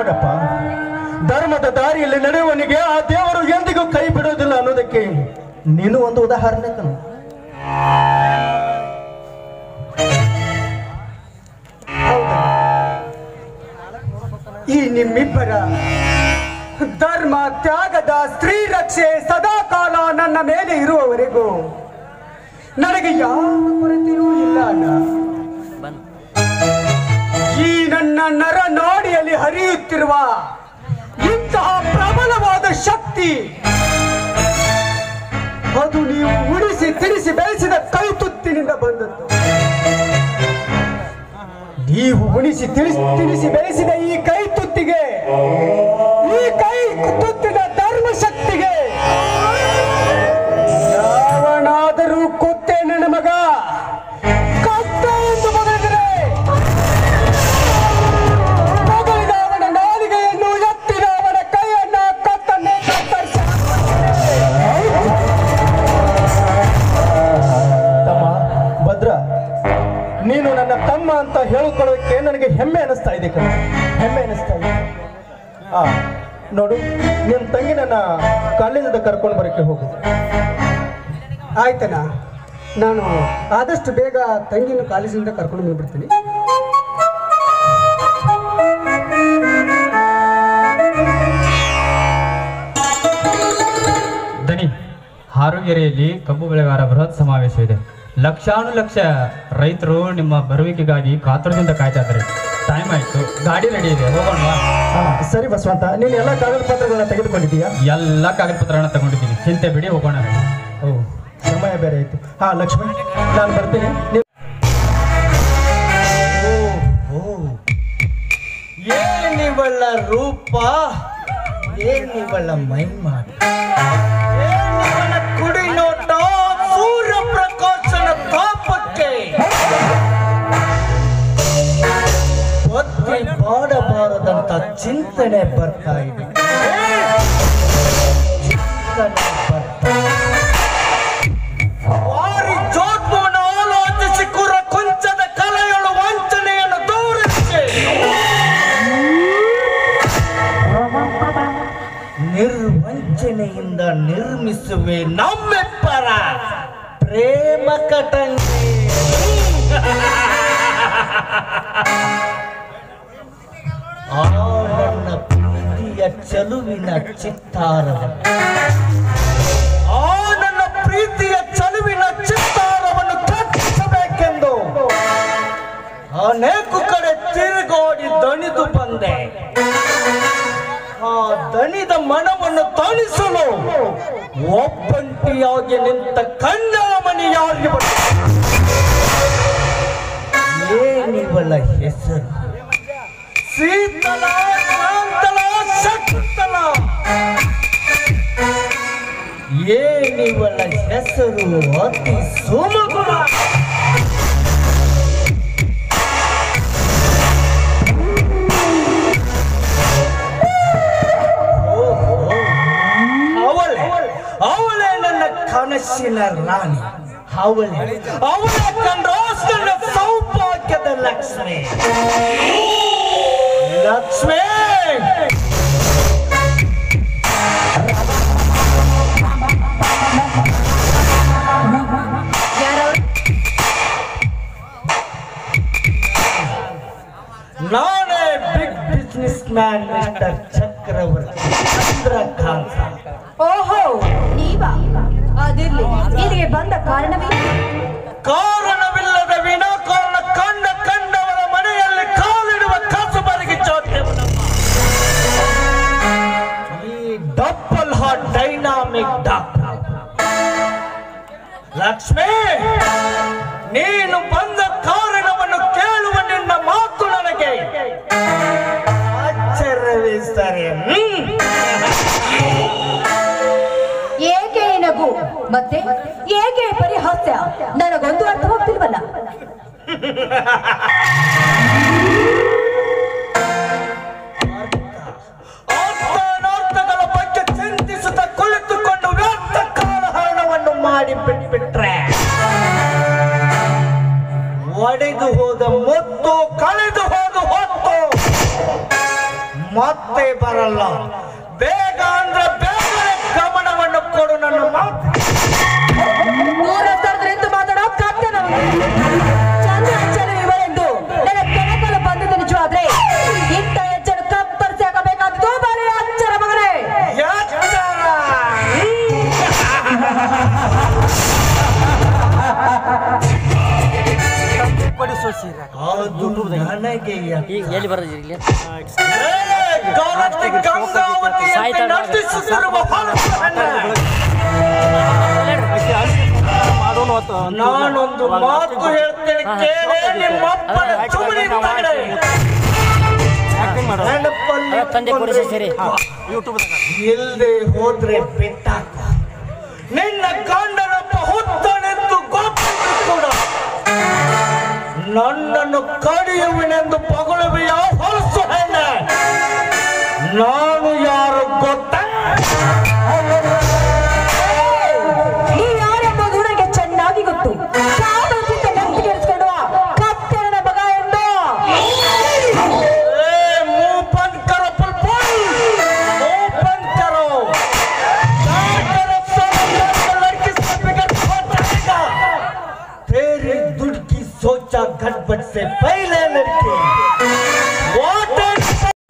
ನೋಡಪ್ಪ ಧರ್ಮದ ದಾರಿಯಲ್ಲಿ ನಡೆಯುವನಿಗೆ ಆ ದೇವರು ಎಂದಿಗೂ ಕೈ ಬಿಡೋದಿಲ್ಲ ಅನ್ನೋದಕ್ಕೆ ನೀನು ಒಂದು ಉದಾಹರಣೆ ಕಣು ಈ ನಿಮ್ಮಿಬ್ಬರ ಧರ್ಮ ತ್ಯಾಗದ ಸ್ತ್ರೀ ರಕ್ಷೆ ಸದಾಕಾಲ ನನ್ನ ಮೇಲೆ ಇರುವವರೆಗೂ ನನಗೆ ಯಾವ ಕೊರತೆಯೂ ಇಲ್ಲ ಅಣ್ಣ ಈ ನನ್ನ ನರ ನಾಡಿಯಲ್ಲಿ ಹರಿಯುತ್ತಿರುವ ಇಂತಹ ಪ್ರಬಲವಾದ ಶಕ್ತಿ ಅದು ನೀವು ಉಳಿಸಿ ತಿಳಿಸಿ ಬೆಳೆಸಿದ ಕೈ ತುತ್ತಿನಿಂದ ಬಂದದ್ದು ನೀವು ಉಣಿಸಿ ತಿಳಿಸಿ ತಿಳಿಸಿ ಬೆಳೆಸಿದ ಈ ಕೈ ತುತ್ತಿಗೆ ಈ ಕೈ ತುತ್ತಿನ ಧರ್ಮ ಶಕ್ತಿಗೆ ಯಾವನಾದರೂ ಕೊತ್ತೆ ನನ್ನ ಮಗ ಕತ್ತ ಎಂದು ಮಗಳಿದರೆ ಮಗಳಿದ ಅವನ ನಾಲಿಗೆಯನ್ನು ಎತ್ತಿದ ಅವನ ಕೈಯನ್ನ ಕತ್ತನ್ನೇ ಕತ್ತರಿಸಿ ತಮ್ಮ ಭದ್ರ ನೀನು ನನ್ನ ತಮ್ಮ ಅಂತ ಹೇಳಿಕೊಳ್ಳೋಕೆ ನನಗೆ ಹೆಮ್ಮೆ ಅನಿಸ್ತಾ ಇದೆ ಕಣ ಹೆಮ್ಮೆ ಅನಿಸ್ತಾ ಇದೆ ಆ ನೋಡು ನಿನ್ನ ತಂಗಿ ನನ್ನ ಕಾಲೇಜಿಂದ ಕರ್ಕೊಂಡು ಬರೋಕ್ಕೆ ಹೋಗು ಆಯ್ತಣ್ಣ ನಾನು ಆದಷ್ಟು ಬೇಗ ತಂಗಿನ ಕಾಲೇಜಿಂದ ಕರ್ಕೊಂಡು ಬಂದ್ಬಿಡ್ತೀನಿ ದನಿ ಹಾರುಗೆರೆಯಲ್ಲಿ ಕಬ್ಬು ಬೆಳೆಗಾರ ಬೃಹತ್ ಸಮಾವೇಶ ಇದೆ ಲಕ್ಷಾನು ಲಕ್ಷ ರೈತರು ನಿಮ್ಮ ಬರುವಿಕೆಗಾಗಿ ಕಾತುರದಿಂದ ಕಾಯ್ತಾ ಇದ್ದಾರೆ ಟೈಮ್ ಆಯ್ತು ಗಾಡಿ ರೆಡಿ ಇದೆ ಹೋಗೋಣವಾ ಆ, ಸರಿ ಬಸವಂತ ನೀನು ಎಲ್ಲ ಕಾಗದ ಪತ್ರಗಳನ್ನ ತೆಗೆದುಕೊಂಡಿದ್ದೀಯಾ ಎಲ್ಲ ಕಾಗದ ಪತ್ರಗಳನ್ನ ತಗೊಂಡಿದ್ದೀನಿ ಚಿಂತೆ ಬಿಡಿ ಹೋಗೋಣ ಓ ಸಮಯ ಬೇರೆ ಆಯ್ತು ಹಾ ಲಕ್ಷ್ಮಿ ನಾನು ಬರ್ತೀನಿ ನೀವು ಏನಿವಳ ರೂಪ ಏನಿವಳ ಮೈಮಾಟ ಏನಿವಳ ಕುಡಿ ನೋಟ ಸೂರ್ಯ ಪ್ರಕಾಶನ ತಾಪಕ್ಕೆ ಒತ್ತಿ ಬಾಡಬಾರದಂತ ಚಿಂತನೆ ಬರ್ತಾ ಇದೆ ಚಿಂತನೆ ಬರ್ತಾ ಇದೆ. ವಾರಿ ಜೋತ್ಮವನ್ನು ಆಲೋಚಿಸಿ ಕುರ ಕೊಂಚದ ಕಲೆಯೊಳು ವಂಚನೆಯನ್ನು ದೂರಿಸಿ ನಿರ್ವಂಚನೆಯಿಂದ ನಿರ್ಮಿಸುವೆ ನಮ್ಮೆಪ್ಪರ ಪ್ರೇಮ ಕಟಂಗಿ ಆ ನನ್ನ ಪ್ರೀತಿಯ ಚಲುವಿನ ಚಿತ್ತಾರವನ್ನು ಆ ನನ್ನ ಪ್ರೀತಿಯ ಚಲುವಿನ ಚಿತ್ತಾರವನ್ನು ಕಟ್ಟಿಸಬೇಕೆಂದು ಅನೇಕ ಕಡೆ ತಿರುಗಾಡಿ ದಣಿದು ಬಂದೆ ಆ ದಣಿದ ಮನವನ್ನು ತಣಿಸಲು ಒಬ್ಬಂಟಿಯಾಗಿ ನಿಂತ ಕನ್ಯಾಮಣಿ ಯಾರಿಗೆ ಬಂದ ಏನಿವಳ ಹೆಸರು ಶೀತಲ ಶಾಂತಲ ಶಕ್ತಲ ಏನಿವಳ ಹೆಸರು ಅತಿ ಸುಮಗುಣ ಓಹೋ, ಅವಳೇ ಅವಳೇ ನನ್ನ ಕನಸಿನ ರಾಣಿ ಅವಳೇ ಅವಳೇ ಕಂಡ್ರೋಸ್ ನನ್ನ ಸೌಭಾಗ್ಯದ ಲಕ್ಷ್ಮಿ ಲಕ್ಷ್ಮಿ ನಾನೇ big businessman mister Chakravarthy Chandrakanta ಓಹೋ ನೀವಾ ಅದಿರ್ಲಿ ಇಲ್ಲಿಗೆ ಬಂದ ಕಾರಣವೇ ಕಾರಣವಿಲ್ಲದ ವಿನಾಕಾರಣ ಕಂಡ ಕಂಡವರ ಮನೆಯಲ್ಲಿ ಕಾಲಿಡುವ ಕಸಬರಿಗೆ ಚೋದ್ಯವನಮ್ಮ ಈ double heart dynamic doctor Lakshmi ನೀನು ಬಂದ ಕಾರಣವನ್ನು ಕೇಳುವ ನಿನ್ನ ಮಾತು ನನಗೆ ಆಶ್ಚರ್ಯವೇ ಸರಿ ಹ್ಮ್ ಏಕೆ ಈ ನಗು ಮತ್ತೆ ಏಕೆ ಈ ಪರಿಹಾಸ್ಯ ನನಗೊಂದು ಅರ್ಥವಾಗ್ತಿಲ್ವಲ್ಲ ಅರ್ಥಾನರ್ಥಗಳ ಬಗ್ಗೆ ಚಿಂತಿಸುತ್ತಾ ಕುಳಿತುಕೊಂಡು ವ್ಯರ್ಥ ಕಾಲಹರಣವನ್ನು ಮಾಡಿ ಬಿಟ್ಬಿಟ್ರೆ ಒಡೆದು ಹೋದ ಮುತ್ತು ಕಳೆದು ಹೋದ ಹೊತ್ತು ಮತ್ತೆ ಬರಲ್ಲ ಬೇಗ ಅಂದ್ರೆ ಬೇಗನೆ ಗಮನವನ್ನು ಕೊಡು ನನ್ನ ಮಾತು ದೂರ ಸರಿದ್ರಿಂದ ಮಾತಾಡೋ ಕತ್ತೆ ನಮಗೆ ಚಂದ್ರ ಚೆಲುವೆ ಇವಳೆಂದು ನನ್ನ ಕನಕಲು ಬಂದದ್ದು ನಿಜವಾದ್ರೆ ಇಂಥ ಹೆಚ್ಚನ್ನು ಕತ್ತರಿಸಿ ಹಾಕಬೇಕಾದ್ದು ಬರೀ ಅಚ್ಚರ ಮಗನೇ ಎಚ್ಚರ! ಅದು ನನಗೆ ಈಗ ಎಲ್ಲಿ ಬರೋದು ಇಲ್ಲಿ ಏ, ಗೌರತಿ ಗಂಗಾವತಿಯಂತೆ ಸಾಯ್ತಾಳೆ. ನರ್ತಿಸುತ್ತಿರುವ ಹೊಲಸು ಹೆಣ್ಣೆ. ನಾನೊಂದು ಮಾತು ಹೇಳ್ತೇನೆ ಕೇಳೇ ನಿಮ್ಮಪ್ಪನ ಚುಮಡಿ ಮಗನೇ. ನೆನಪಲ್ಲಿ ಅಲ್ಲ, ತಂದೆ ಕೊಡಿಸಿ ಸೇರಿ ಇಲ್ದೆ ಹೋದ್ರೆ ಬಿಟ್ಟಾಕ ನಿನ್ನ ಗಂಡನೊಬ್ಬ ಹುತ್ತನೆಂದು ಗೊತ್ತಿದ್ರು ಕೂಡ ನನ್ನನ್ನು ಕಡಿಯುವಿನೆಂದು ಪಗಳುವೆಯ ಹೊಲಸು ಹೆಣ್ಣೆ ನಾನು ಯಾರು ಗೊತ್ತ ನೀ ಯಾರೆಂಬುದು ನನಗೆ ಚೆನ್ನಾಗಿ ಗೊತ್ತು ಕಾಮದಿಂದ ನೆತ್ತಿಗೆಡಿಸ್ಕೊಂಡು ಕತ್ತೆರನ ಮಗ ಎಂದು ए मुंह बंद करो पुलपुल मुंह बंद करो चार तरफ से लड़का लड़की से बिगड़ हो जाएगा तेरी दुड की सोचा गड़बड़ से पहले लड़की What is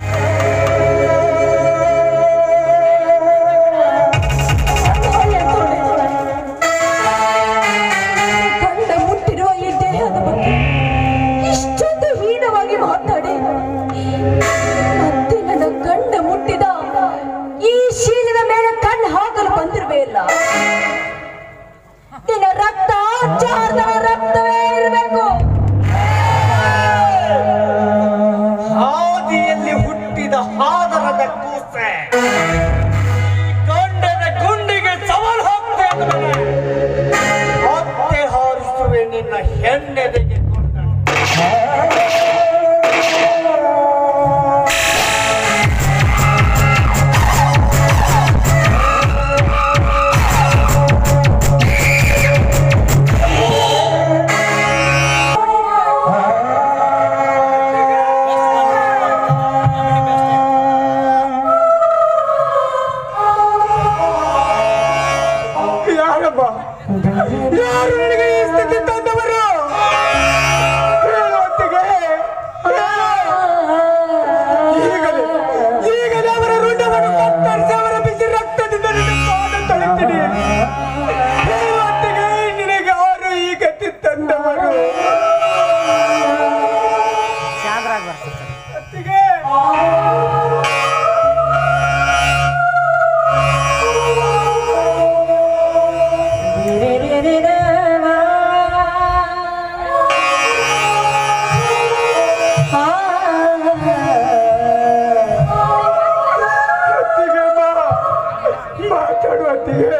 ಕಂಡ ಮುಟ್ಟಿರುವ ಈ ದೇಹದ ಬಗ್ಗೆ ಇಷ್ಟೊಂದು ಹೀನವಾಗಿ ಮಾತಾಡಿ ಮತ್ತೆ ನನ್ನ ಗಂಡ ಮುಟ್ಟಿದ ಈ ಶೀಲದ ಮೇಲೆ ಕಣ್ಣು ಹಾಕಲು ಬಂದಿರಬೇಲ್ಲ ನಿನ್ನ ರಕ್ತ ಚಾರ್ದನ ರಕ್ತವೇ ಇರಬೇಕು ಹಾದಿಯಲ್ಲಿ ಹುಟ್ಟಿದ ಹಾದರದ ಕೂಸೆ ಗಂಡನ ಗುಂಡಿಗೆ ಸವಾಲು ಹಾಕ್ತೇನೆ ಮತ್ತೆ ಹಾರಿಸುವೆ ನಿನ್ನ ಹೆಣ್ಣೆದೆಗೆ ಕೊಂಡ ಯಾರಮ್ಮ ಯಾರು ನನಗೆ ಈ ಸ್ಥಿತಿ ತಂದವರು ಹೇಳುವಂತೆಗೆ ಈಗಲೇ ಈಗಲೇ ಅವರ ರುಂಡವನ್ನು ಕತ್ತರಿಸಿ ಅವರ ಬಿಸಿ ರಕ್ತದಿಂದ ನಿನ್ನ ಪಾದ ತೊಳೆತೀನಿ ಹೇಳುವಂತೆಗೆ ನಿನಗೆ ಯಾರು ಈ ಗತಿ ತಂದವರು ಚಾಂದ್ರಾಗ ಬರ್ತದೆ ಅತ್ತಿಗೆ ಅತ್ತಿಗೆ ಬಾ. ಮಾತಾಡು ಅತ್ತಿಗೆ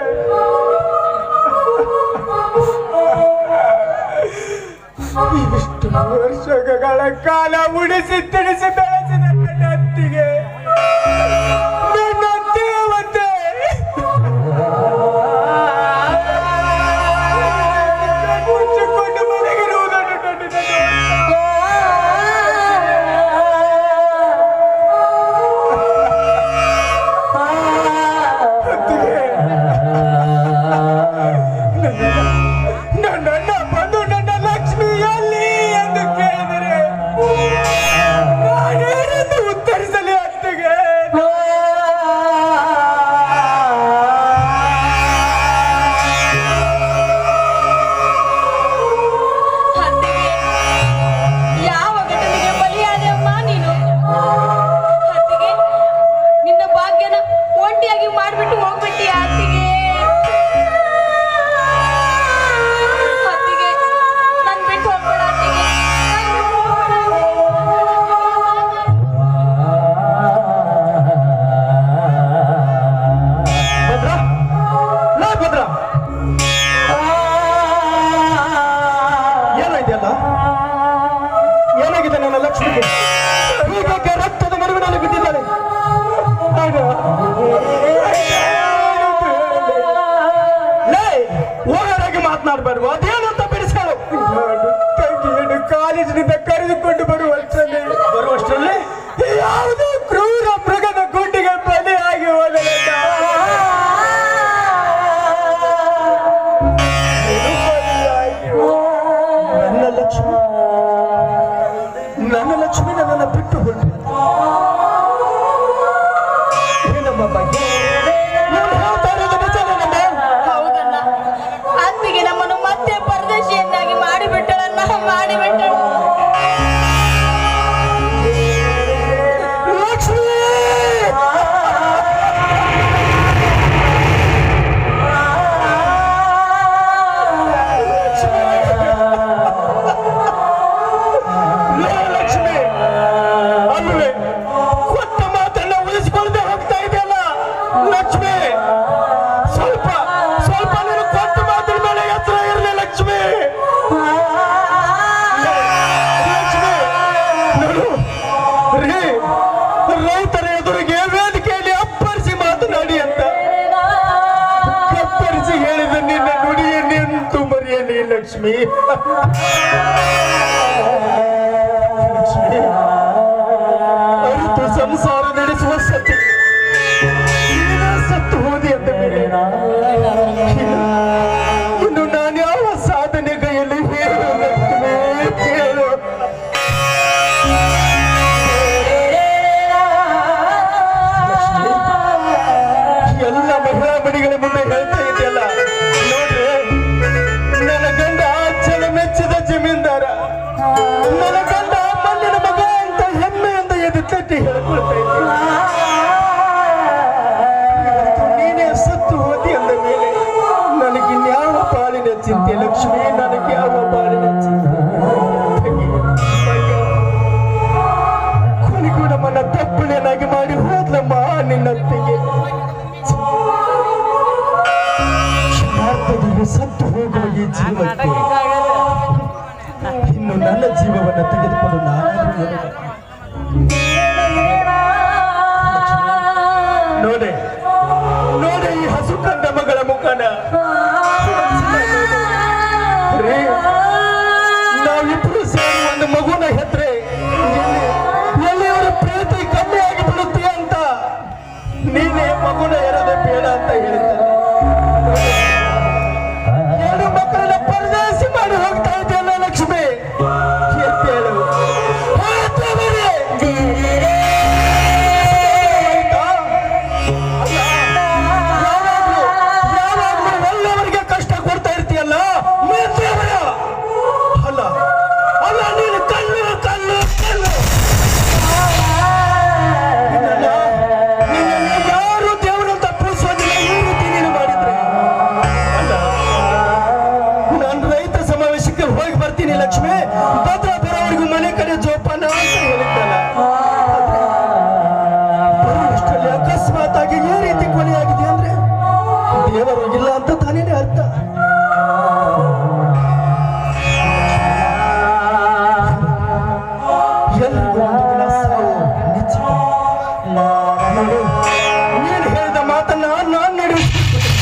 ಇಷ್ಟು ವರ್ಷಗಳ ಕಾಲ ಉಡಿಸಿ ತಿಳಿಸಿ ಬೆಳೆಸಿದ ನನ್ನ ಅತ್ತಿಗೆ ನನ್ನ ದೇವತೆ ಮುಚ್ಚಿಕೊಂಡು ಮಲಗಿರುವುದನ್ನು ಕಂಡಿದ್ದ ಅತ್ತಿಗೆ ನನ್ನನ್ನ ಬಂದು ನನ್ನ ಲಕ್ಷ್ಮಿ ಎಲ್ಲಿ ಎಂದು ಕೇಳಿದರೆ ನಾನೇ ಲಕ್ಷ್ಮಿ ಲಕ್ಷ್ಮಿ ಅರಿತು ಸಂಸಾರ ನಡೆಸುವ ಸತಿ ನೀನೇ ಸತ್ತು ಹೋದಿ ಅಂತ ಮೇಲೆ ಇನ್ನು ನಾನು ಯಾವ ಸಾಧನೆ ಕೈಯಲ್ಲಿ ಹೇಳು ಲಕ್ಷ್ಮಿ ಹೇಳು ಎಲ್ಲ ಮಹಿಳಾ ಮಣಿಗಳ ಮುಂದೆ ಹೇಳ್ತಾ ಇದೆಯಲ್ಲ ನೋಡ್ರಿ ನನ್ನ ಗಂಡ ಜನ ಮೆಚ್ಚಿದ ಜಮೀನ್ದಾರ ನನ್ನ ಗಂಡ ಮಣ್ಣಿನ ಮಗ ಅಂತ ಹೆಮ್ಮೆಯಿಂದ ಎದ್ದು ತಟ್ಟಿ ಹೇಳ್ಕೊಳ್ತಾ ಇದ್ದೀನಿ ಇವತ್ತು ನೀನೇ ಸತ್ತು ಹೋದಿ ಅಂದ ಮೇಲೆ ನನಗಿನ್ಯಾವ ಬಾಳಿನ ಚಿಂತೆ ಲಕ್ಷ್ಮಿ ನನಗೆ ಯಾವ ಬಾಳಿನ ಚಿಂತೆ ತಂಗಿ, ಮಗ. ಕೊನೆಗೂ ನಮ್ಮನ್ನ ತಪ್ಪುಳೇನಾಗಿ ಮಾಡಿ ಹೋದ್ಲಮ್ಮ ನಿನ್ನತ್ತಿಗೆ ಕ್ಷಣಾರ್ಧದಲ್ಲಿ ಸತ್ತು ಹೋಗುವ ಈ ಜೀವಕ್ಕೆ ಇನ್ನು ನನ್ನ ಜೀವವನ್ನು ತೆಗೆದುಕೊಂಡು ನಾನಾದ್ರೂ ಏನು ನೋಡೆ ನೋಡೆ ಈ ಹಸು ಕಂಡ ಮಗಳ ಮುಖನ ರೀ, ನಾವಿಬ್ರು ಸೇರಿ ಒಂದು ಮಗುನ ಹೆತ್ರೆ ಎಲ್ಲಿಯವರ ಪ್ರೀತಿ ಕಮ್ಮಿ ಆಗಿ ಬಿಡುತ್ತೆ ಅಂತ ನೀನೇ ಮಗುನ ಎರದ ಬೇಡ ಅಂತ ಹೇಳಿದ್ದಾರೆ ಎರಡು ಮಕ್ಕಳನ್ನ ಪರದೇಸಿ ಮಾಡಿ ಹೋಗ್ತಾ ಇದೆಯಲ್ಲ ಲಕ್ಷ್ಮಿ ಎದ್ದೇಳು ಎದ್ದೇಳಿರಿ. ಆಯ್ತಾ? ಅಲ್ಲ, ಯಾವಾಗ್ಲೂ ಯಾವಾಗ್ಲೂ ಒಳ್ಳೆಯವರಿಗೆ ಕಷ್ಟ ಕೊಡ್ತಾ ಇರ್ತೀಯಲ್ಲ ಮೇಲ್ದೇವರ ಅಲ್ಲ ಅಲ್ಲ ನೀನು ಕಲ್ಲು ಕಲ್ಲು ಕಲ್ಲು ನಿನ್ನನ್ನ ನಿನ್ನನ್ನ ಯಾರು ದೇವರಂತ ಪೂಜಿಸೋದಿಲ್ಲ ಈ ರೀತಿ ನೀನು ಮಾಡಿದ್ರೆ ಅಲ್ಲ ನಾನು ರೈತ ಸಮಾವೇಶಕ್ಕೆ ಹೋಗಿ ಬರ್ತೀನಿ ಲಕ್ಷ್ಮಿ ಭದ್ರ ಬರೋವರೆಗೂ ಮನೆ ಕಡೆ ಜೋಪಾನ ಅಂತ ಹೇಳಿದ್ದಲ್ಲ ಆದ್ರೆ ಬರುವಷ್ಟರಲ್ಲಿ ಅಕಸ್ಮಾತ್ ಆಗಿ ಈ ರೀತಿ ಕೊನೆಯಾಗಿದೆ ಅಂದ್ರೆ ದೇವರು ಇಲ್ಲ ಅಂತ ತಾನೇನೆ ಅರ್ಥ ಎಲ್ರಿಗೂ ಒಂದು ದಿನ ಸಾವು ನಿಶ್ಚಿತ ನೋಡು ನೀನು ಹೇಳಿದ ಮಾತನ್ನ ನಾನು ನಡೆಸ್ತೀನಿ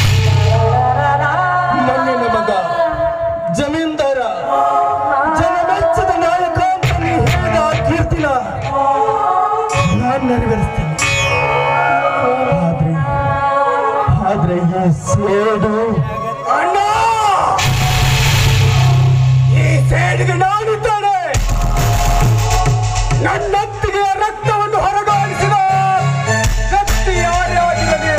ಮಣ್ಣಿನ ಮಗ ಜಮೀನ್ದಾರ ಜನಮೆಚ್ಚದ ನಾಯಕ ಅಂತ ನೀ ಹೇಳಿದ ಆ ಕೀರ್ತಿನ ನಾನು ನೆರವೇರಿಸ್ತೀನಿ ಆದ್ರೆ ಆದ್ರೆ ಈ ಸೇಡು ಅಣ್ಣ ಈ ಸೇಡಿಗೆ ನಾನಿದ್ದಾನೆ ನನ್ನತ್ತಿಗೆ ರಕ್ತವನ್ನು ಹೊರಗಾಡಿಸಿದ ವ್ಯಕ್ತಿ ಯಾರೇ ಆಗಿರಲಿ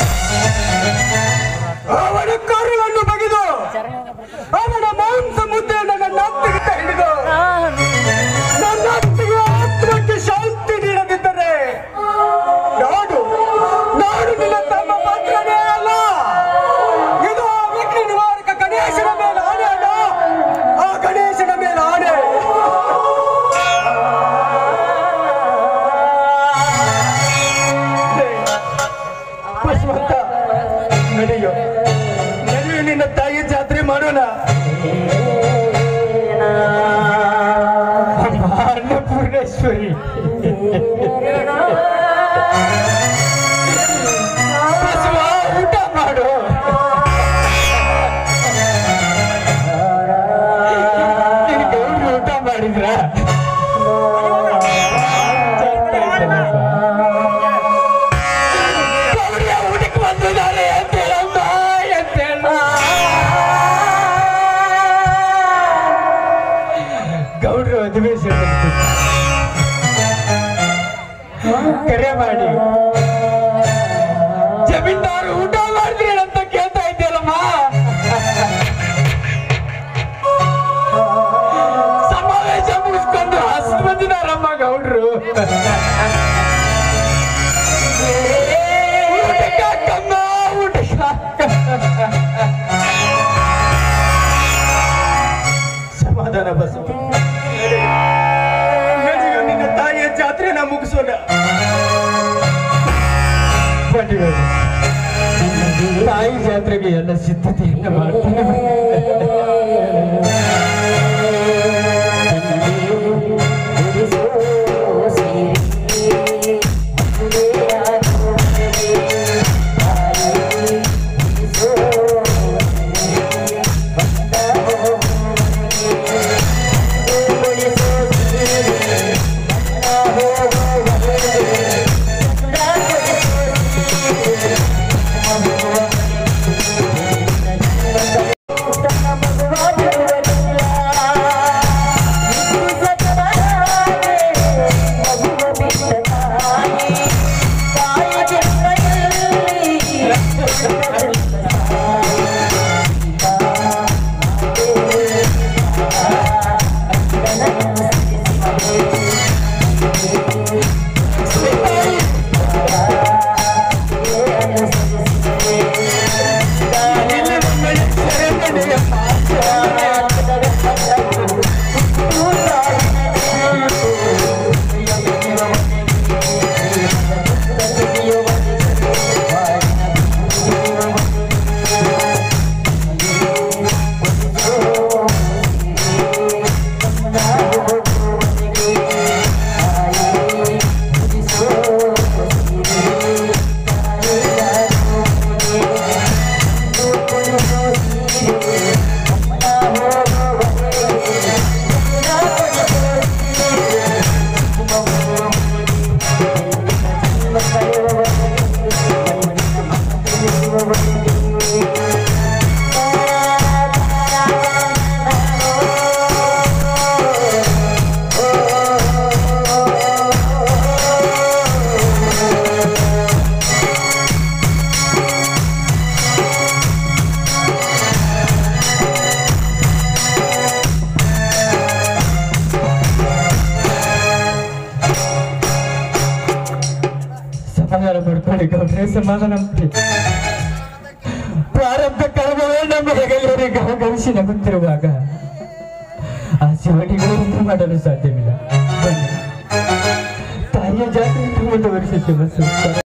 ಅವನ ಕರುಳನ್ನು ಬಗೆದು ಅವನ ಮಾಂಸ ಮುದ್ದೆ ನನ್ನ ನತ್ತಿಗೆ ಹಿಡಿದು ನನ್ನ ಅತ್ತಿಗೆ ಆತ್ಮಕ್ಕೆ ಶಾಂತಿ ನೀಡದಿದ್ದರೆ ನಾಡು ನಾಡು ನಿನ್ನ ತಮ್ಮ ಮಾತ್ರನೇ ಅಲ್ಲ ಇದು ಆ ವಿಘ್ನ ನಿವಾರಕ ಗಣೇಶನ ಮೇಲೆ ಆಣೆ ಅಣ್ಣ ಆ ಗಣೇಶನ ಮೇಲೆ ಆಣೆ ಪಶುವಂತ ನಡೆಯೋ ನಡೆಯೋ ನಿನ್ನ ತಾಯಿ ಜಾತ್ರೆ ಮಾಡೋಣ ಅಮ್ಮ ಅನ್ನಪೂರ್ಣೇಶ್ವರಿ ಬಸವ, ಊಟ ಮಾಡು ನಿನ್ ಗೌಡ್ರು ಊಟ ಮಾಡಿದ್ರ ಗೌಡ್ರ ಊಟಕ್ಕೆ ಬಂದಿದ್ದಾರೆ ಅಂತ ಹೇಳಮ್ಮ ಅಂತ ಹೇಳ ಗೌಡ್ರು ಅಧಿವೇಶನ ಕರೆ ಮಾಡಿ ಜಮೀನ್ದಾರು ಊಟ ಮಾಡಿದ್ರಿ ಅಂತ ಕೇಳ್ತಾ ಇದ್ದೀರಮ್ಮ ಸಮಾವೇಶ ಮುಗಿಸ್ಕೊಂಡು ಹಸಿರು ಬಂದಿದಾರಮ್ಮ ಗೌಡ್ರು ಊಟಕ್ಕೆ ಹಾಕಮ್ಮ, ಊಟಕ್ಕೆ ಹಾಕ. ಸಮಾಧಾನ ಬಸವ ನಡೆಯೋ ನಿನ್ನ ತಾಯಿಯ ಜಾತ್ರೆನ ಮುಗಿಸೋಣ ಬನ್ನಿಗಳು. ತಾಯಿ ಜಾತ್ರೆಗೆ ಎಲ್ಲ ಸಿದ್ಧತೆಯನ್ನು ಮಾಡ್ತೀನಿ Thank you. ಸಮಾಧಾನ ಮಾಡ್ಕೊಳ್ಳಿ ಗೌಡ್ರೆ ಸಮಾಧಾನ ಮಾಡಿ ಪ್ರಾರಂಭ ಕರ್ಮವೇ ನಮ್ಮ ಹೆಗಲಿಯರಿಗೆ ಗಮನಿಸಿ ನಗುತ್ತಿರುವಾಗ ಆ ಶಿವನಿಗಳು ಏನು ಮಾಡಲು ಸಾಧ್ಯವಿಲ್ಲ ಬನ್ನಿ ತಾಯಿಯ ಜಾತ್ರೆ ಮುಂದುವರಿಸುತ್ತೇವೆ